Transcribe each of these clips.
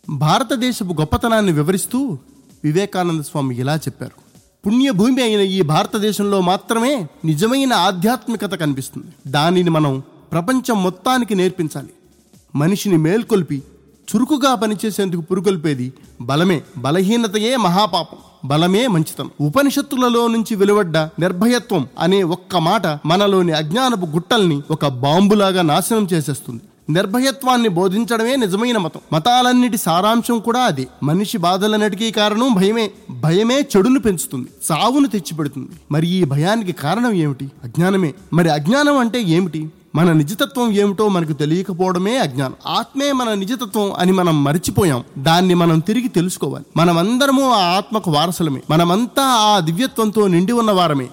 భారతదేశపు గొప్పతనాన్ని వివరిస్తూ వివేకానంద స్వామి ఇలా చెప్పారు పుణ్యభూమి అయిన ఈ భారతదేశంలో మాత్రమే నిజమైన ఆధ్యాత్మికత కనిపిస్తుంది దానిని మనం ప్రపంచం మొత్తానికి నేర్పించాలి మనిషిని మేల్కొల్పి చురుకుగా పనిచేసేందుకు పురుకొల్పేది బలమే బలహీనతయే మహాపాపం బలమే మంచితనం ఉపనిషత్తులలో నుంచి వెలువడ్డ నిర్భయత్వం అనే ఒక్క మాట మనలోని అజ్ఞానపు గుట్టల్ని ఒక బాంబులాగా నాశనం చేసేస్తుంది నిర్భయత్వాన్ని బోధించడమే నిజమైన మతం మతాలన్నిటి సారాంశం కూడా అదే మనిషి బాధలన్నిటికీ కారణం భయమే భయమే చెడును పెంచుతుంది చావును తెచ్చిపెడుతుంది మరి ఈ భయానికి కారణం ఏమిటి అజ్ఞానమే మరి అజ్ఞానం అంటే ఏమిటి మన నిజతత్వం ఏమిటో మనకు తెలియకపోవడమే అజ్ఞానం ఆత్మే మన నిజతత్వం అని మనం మర్చిపోయాం దాన్ని మనం తిరిగి తెలుసుకోవాలి మనమందరము ఆ ఆత్మకు వారసులమే మనమంతా ఆ దివ్యత్వంతో నిండి ఉన్న వారమే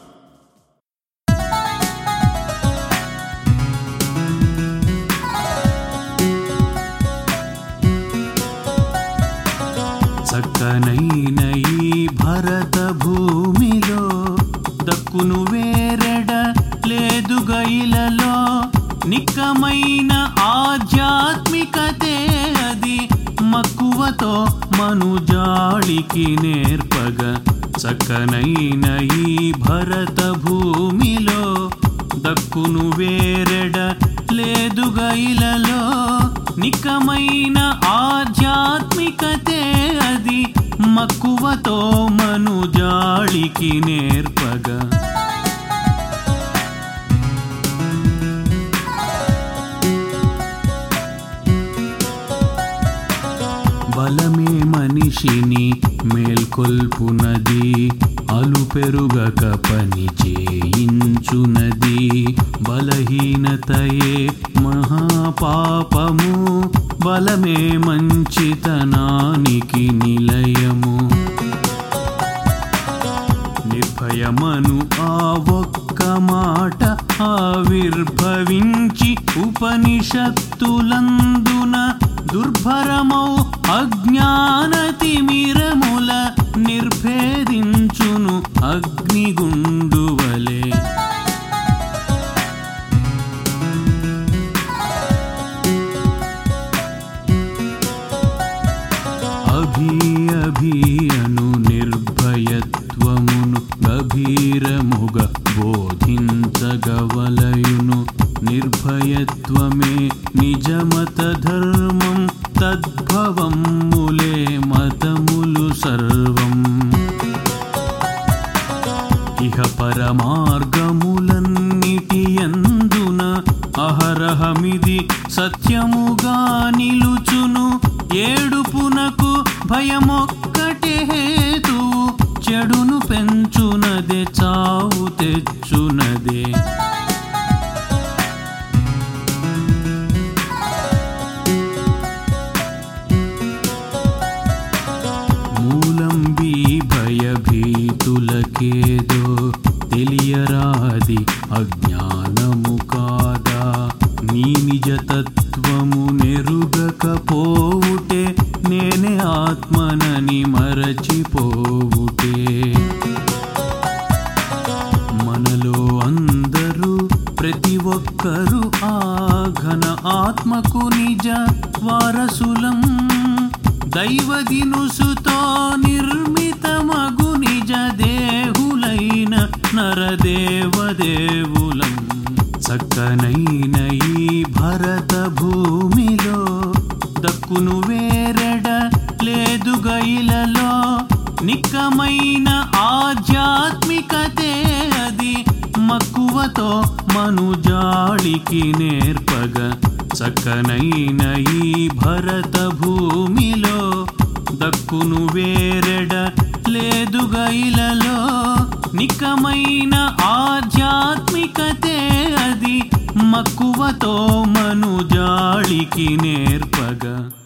చక్కనైన ఈ భరత భూమిలో దక్కును వేరెడ లేదు గైలలో నిక్కమైన ఆధ్యాత్మికతే అది మక్కువతో మనుజాళికి నేర్పగా చక్కనైన ఈ భరత భూమిలో దక్కును వేరెడ లేదు గైలలో నికమైన ఆధ్యాత్మికతే అది మక్కువతో మనుజాళికి నేర్పగా బలమే మనిషిని మేల్కొల్పునది అలు పెరుగక పని చేయించునది బలహీనతయే మహాపాపము బలమే మంచితనానికి నిలయము నిర్భయమను ఆ ఒక్క మాట ఆవిర్భవించి ఉపనిషత్తులందున దుర్భరమౌ అజ్ఞానతిమిరముల నిర్భేదించును అగ్నిగుండువలే అభి అభియను నిర్భయత్వమును గభీరముగ బోధించగవలయును నిర్భయత్వమే నిజమత ధర్మం తద్భవములే మతములు సర్వం ఇహ పరమార్గములన్నిటి అందున అహరహమిది సత్యముగా నిలుచును ఏడుపునకు భయమొక్కటే హేతు చెడును పెంచునదే చావు తెచ్చునదే మూలం బీ భయభీతులకేదో తెలియరాది అజ్ఞానము కాదా నీ నిజతత్వము నెరుగకపోవుటే నేనే ఆత్మనని మరచిపోవుటే మనలో అందరూ ప్రతి ఒక్కరూ ఆ ఘన ఆత్మకు నిజ వారసులం దైవదినుసుతో నిర్మితమగు నిజ దేహులైన నరదేవదేవులం చక్కనైన ఈ భరత భూమిలో దక్కును వేరెడ లేదు గైలలో నిక్కమైన ఆధ్యాత్మికతే అది మక్కువతో మనుజాళికి నేర్పగా చక్కనైన ఈ భరత భూమిలో దక్కును వేరెడ లేదు గైలలో నికమైన ఆధ్యాత్మికతే అది మక్కువతో మనుజాళికి నేర్పగా